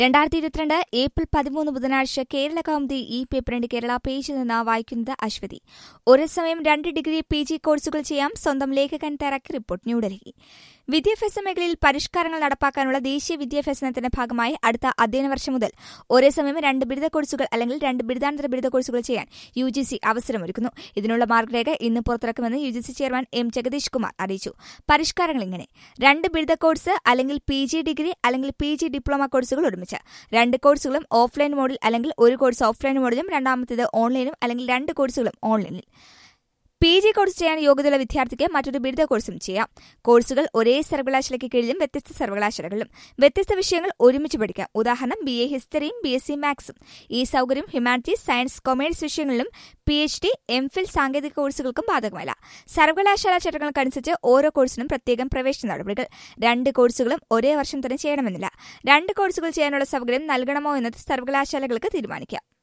രണ്ടായിരത്തി ഇരുപത്തിരണ്ട് ഏപ്രിൽ പതിമൂന്ന് ബുധനാഴ്ച കേരള കൗമുദി ഈ പേപ്പറിന്റെ കേരള പേജിൽ നിന്ന് വായിക്കുന്നത് അശ്വതി ഒരേ സമയം രണ്ട് ഡിഗ്രി പി ജി കോഴ്സുകൾ ചെയ്യാം സ്വന്തം ലേഖകൻ തയ്യാറാക്കി റിപ്പോർട്ട് ന്യൂഡൽഹി വിദ്യാഭ്യാസ മേഖലയിൽ പരിഷ്കാരങ്ങൾ നടപ്പാക്കാനുള്ള ദേശീയ വിദ്യാഭ്യാസ നയത്തിന്റെ ഭാഗമായി അടുത്ത അധ്യയന വർഷം മുതൽ ഒരേ സമയം രണ്ട് ബിരുദ കോഴ്സുകൾ അല്ലെങ്കിൽ രണ്ട് ബിരുദാനന്തര ബിരുദ കോഴ്സുകൾ ചെയ്യാൻ യു ജി സി അവസരമൊരുക്കുന്നു ഇതിനുള്ള മാർഗരേഖ ഇന്ന് പുറത്തിറക്കുമെന്ന് U G C chairman M Jagadish Kumar അറിയിച്ചു പരിഷ്കാരങ്ങൾ ഇങ്ങനെ രണ്ട് ബിരുദ കോഴ്സ് അല്ലെങ്കിൽ പി ജി ഡിഗ്രി അല്ലെങ്കിൽ പി ജി ഡിപ്ലോമ കോഴ്സുകൾ ഒരുമിച്ച് രണ്ട് കോഴ്സുകളും ഓഫ്ലൈൻ മോഡിൽ അല്ലെങ്കിൽ ഒരു കോഴ്സ് ഓഫ്ലൈൻ മോഡിലും രണ്ടാമത്തേത് ഓൺലൈനും അല്ലെങ്കിൽ രണ്ട് കോഴ്സുകളും ഓൺലൈനിൽ പി ജി കോഴ്സ് ചെയ്യാൻ യോഗ്യതയുള്ള വിദ്യാർത്ഥിക്ക് മറ്റൊരു ബിരുദ കോഴ്സും ചെയ്യാം കോഴ്സുകൾ ഒരേ സർവകലാശാലയ്ക്ക് കീഴിലും വ്യത്യസ്ത സർവകലാശാലകളിലും വ്യത്യസ്ത വിഷയങ്ങൾ ഒരുമിച്ച് പഠിക്കാം ഉദാഹരണം ബി എ ഹിസ്റ്ററിയും ബി എസ് സി മാത്സും ഈ സൗകര്യം ഹ്യൂമാനിറ്റീസ് സയൻസ് കൊമേഴ്സ് വിഷയങ്ങളിലും P H D M Phil സാങ്കേതിക കോഴ്സുകൾക്കും ബാധകമല്ല സർവകലാശാല ചട്ടങ്ങൾക്കനുസരിച്ച് ഓരോ കോഴ്സിനും പ്രത്യേകം പ്രവേശന നടപടികൾ രണ്ട് കോഴ്സുകളും ഒരേ വർഷം തന്നെ ചെയ്യണമെന്നില്ല രണ്ട് കോഴ്സുകൾ ചെയ്യാനുള്ള സൗകര്യം നൽകണമോ എന്നത് സർവകലാശാലകൾക്ക് തീരുമാനിക്കാം